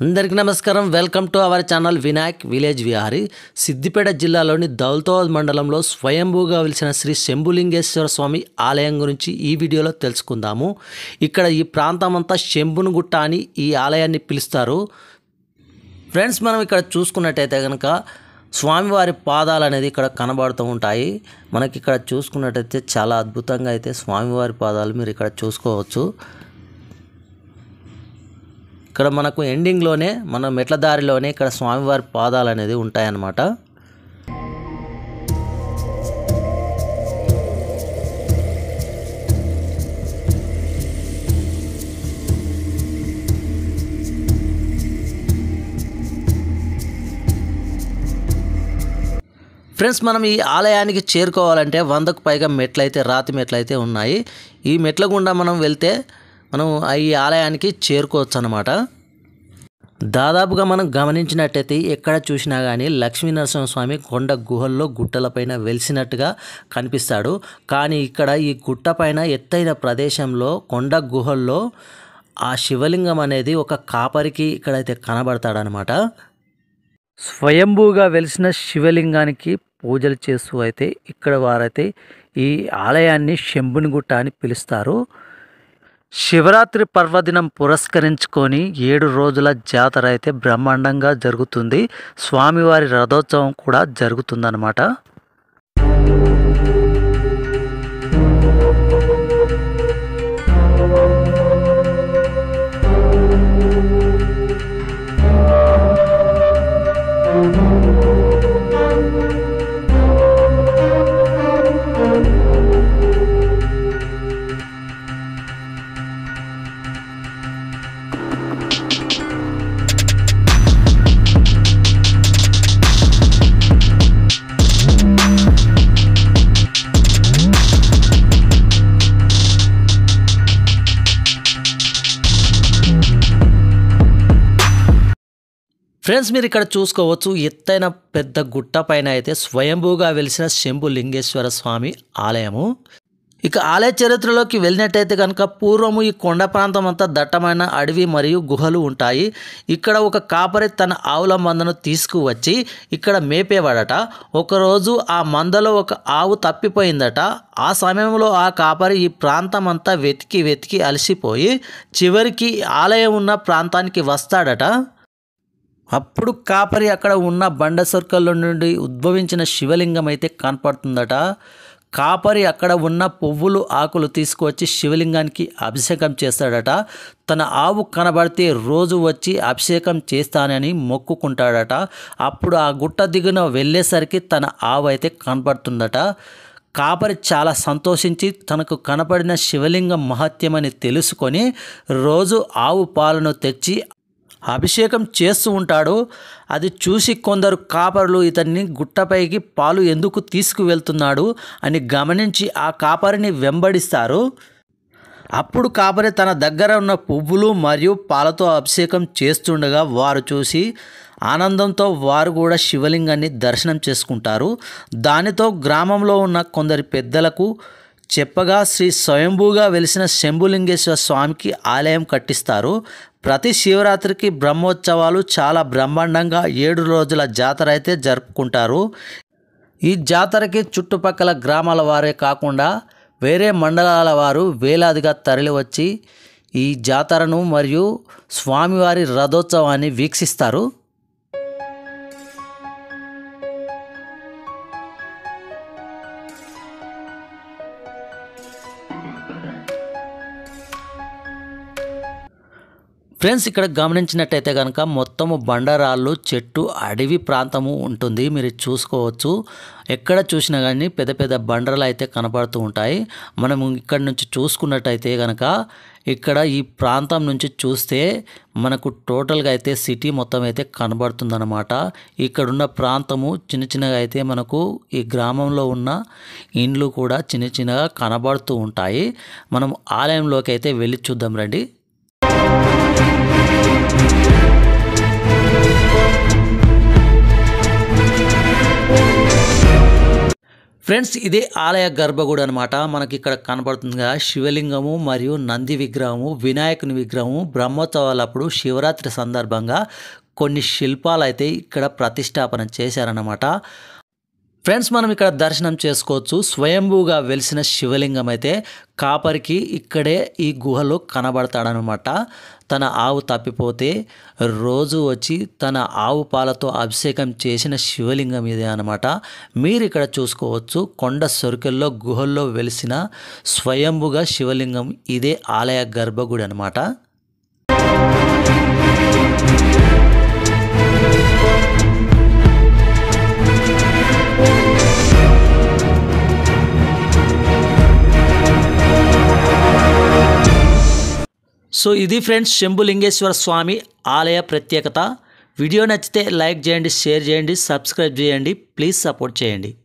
అందరికీ నమస్కారం welcome to our channel Vinayak village Vihari Siddipet జిల్లాలోని దౌలతాబాద్ మండలంలో స్వయంభూగా వెలిసిన శ్రీ శంభులింగేశ్వర స్వామి ఆలయం గురించి ఈ వీడియోలో తెలుసుకుందాము ఇక్కడ ఈ ప్రాంతం అంతా శంభునుగుట్ట అని ఈ ఆలయాన్ని పిలుస్తారు ఫ్రెండ్స్ మనం ఇక్కడ చూసుకున్నట్టయితే కనుక స్వామివారి పాదాలు అనేది ఇక్కడ కనబడుతూ ఉంటాయి మనకి ఇక్కడ చూసుకున్నట్టయితే చాలా అద్భుతంగా అయితే స్వామివారి పాదాలు మీరు ఇక్కడ చూసుకోవచ్చు ఇక్కడ మనకు ఎండింగ్లోనే మన మెట్ల దారిలోనే ఇక్కడ స్వామివారి పాదాలు అనేది ఉంటాయన్నమాట ఫ్రెండ్స్ మనం ఈ ఆలయానికి చేరుకోవాలంటే వందకు పైగా మెట్లు అయితే రాతి మెట్లు అయితే ఉన్నాయి ఈ మెట్ల గుండా మనం వెళ్తే మనం ఈ ఆలయానికి చేరుకోవచ్చు అనమాట దాదాపుగా మనం గమనించినట్టయితే ఎక్కడ చూసినా కానీ లక్ష్మీ నరసింహస్వామి కొండ గుహల్లో గుట్టలపైన వెలిసినట్టుగా కనిపిస్తాడు కానీ ఇక్కడ ఈ గుట్ట పైన ఎత్తైన ప్రదేశంలో కొండ గుహల్లో ఆ శివలింగం అనేది ఒక కాపరికి ఇక్కడైతే కనబడతాడనమాట స్వయంభూగా వెలిసిన శివలింగానికి పూజలు చేస్తూ అయితే ఇక్కడ వారైతే ఈ ఆలయాన్ని శంభునిగుట్ట అని పిలుస్తారు శివరాత్రి పర్వదినం పురస్కరించుకొని ఏడు రోజుల జాతర అయితే బ్రహ్మాండంగా జరుగుతుంది స్వామివారి రథోత్సవం కూడా జరుగుతుందన్నమాట ఫ్రెండ్స్ మీరు ఇక్కడ చూసుకోవచ్చు ఎత్తైన పెద్ద గుట్ట పైన అయితే స్వయంభూగా వెలిసిన శంభు లింగేశ్వర స్వామి ఆలయము ఇక ఆలయ చరిత్రలోకి వెళ్ళినట్టయితే కనుక పూర్వము ఈ కొండ ప్రాంతం అంతా దట్టమైన అడవి మరియు గుహలు ఉంటాయి ఇక్కడ ఒక కాపరి తన ఆవుల మందను తీసుకువచ్చి ఇక్కడ మేపేవాడట ఒకరోజు ఆ మందలో ఒక ఆవు తప్పిపోయిందట ఆ సమయంలో ఆ కాపరి ఈ ప్రాంతం అంతా వెతికి వెతికి అలసిపోయి చివరికి ఆలయం ఉన్న ప్రాంతానికి వస్తాడట అప్పుడు కాపరి అక్కడ ఉన్న బండ సర్కల్లో నుండి ఉద్భవించిన శివలింగం అయితే కనపడుతుందట కాపరి అక్కడ ఉన్న పువ్వులు ఆకులు తీసుకువచ్చి శివలింగానికి అభిషేకం చేస్తాడట తన ఆవు కనబడితే రోజు వచ్చి అభిషేకం చేస్తానని మొక్కుకుంటాడట అప్పుడు ఆ గుట్ట దిగున వెళ్ళేసరికి తన ఆవు అయితే కనబడుతుందట కాపరి చాలా సంతోషించి తనకు కనపడిన శివలింగం మహత్యమని తెలుసుకొని రోజు ఆవు పాలను తెచ్చి అభిషేకం చేస్తూ ఉంటాడు అది చూసి కొందరు కాపరులు ఇతన్ని గుట్టపైకి పాలు ఎందుకు తీసుకువెళ్తున్నాడు అని గమనించి ఆ కాపరిని వెంబడిస్తారు అప్పుడు కాపరి తన దగ్గర ఉన్న పువ్వులు మరియు పాలతో అభిషేకం చేస్తుండగా వారు చూసి ఆనందంతో వారు కూడా శివలింగాన్ని దర్శనం చేసుకుంటారు దానితో గ్రామంలో ఉన్న కొందరి పెద్దలకు చెప్పగా శ్రీ స్వయంభూగా వెలిసిన శంభులింగేశ్వర స్వామికి ఆలయం కట్టిస్తారు ప్రతి శివరాత్రికి బ్రహ్మోత్సవాలు చాలా బ్రహ్మాండంగా ఏడు రోజుల జాతర అయితే జరుపుకుంటారు ఈ జాతరకి చుట్టుపక్కల గ్రామాల వారే కాకుండా వేరే మండలాల వారు వేలాదిగా తరలివచ్చి ఈ జాతరను మరియు స్వామివారి రథోత్సవాన్ని వీక్షిస్తారు ఫ్రెండ్స్ ఇక్కడ గమనించినట్టయితే కనుక మొత్తము బండరాళ్ళు చెట్టు అడవి ప్రాంతము ఉంటుంది మీరు చూసుకోవచ్చు ఎక్కడ చూసినా కానీ పెద్ద పెద్ద బండరాలు అయితే కనపడుతూ ఉంటాయి మనం ఇక్కడ నుంచి చూసుకున్నట్టయితే కనుక ఇక్కడ ఈ ప్రాంతం నుంచి చూస్తే మనకు టోటల్గా అయితే సిటీ మొత్తం అయితే కనబడుతుందన్నమాట ఇక్కడున్న ప్రాంతము చిన్న చిన్నగా అయితే మనకు ఈ గ్రామంలో ఉన్న ఇండ్లు కూడా చిన్న చిన్నగా కనబడుతూ ఉంటాయి మనం ఆలయంలోకి అయితే వెళ్ళి చూద్దాం రండి ఫ్రెండ్స్ ఇదే ఆలయ గర్భగుడి అనమాట మనకి ఇక్కడ కనబడుతుందిగా శివలింగము మరియు నంది విగ్రహము వినాయకుని విగ్రహము బ్రహ్మోత్సవాలప్పుడు శివరాత్రి సందర్భంగా కొన్ని శిల్పాలు అయితే ఇక్కడ ప్రతిష్టాపన చేశారన్నమాట ఫ్రెండ్స్ మనం ఇక్కడ దర్శనం చేసుకోవచ్చు స్వయంభూగా వెలిసిన శివలింగం అయితే కాపరికి ఇక్కడే ఈ గుహలో కనబడతాడనమాట తన ఆవు తప్పిపోతే రోజు వచ్చి తన ఆవు పాలతో అభిషేకం చేసిన శివలింగం ఇదే అనమాట మీరు ఇక్కడ చూసుకోవచ్చు కొండ సొరుకుల్లో గుహల్లో వెలిసిన స్వయంభుగా శివలింగం ఇదే ఆలయ గర్భగుడి అనమాట సో ఇది ఫ్రెండ్స్ శంభులింగేశ్వర స్వామి ఆలయ ప్రత్యేకత వీడియో నచ్చితే లైక్ చేయండి షేర్ చేయండి సబ్స్క్రైబ్ చేయండి ప్లీజ్ సపోర్ట్ చేయండి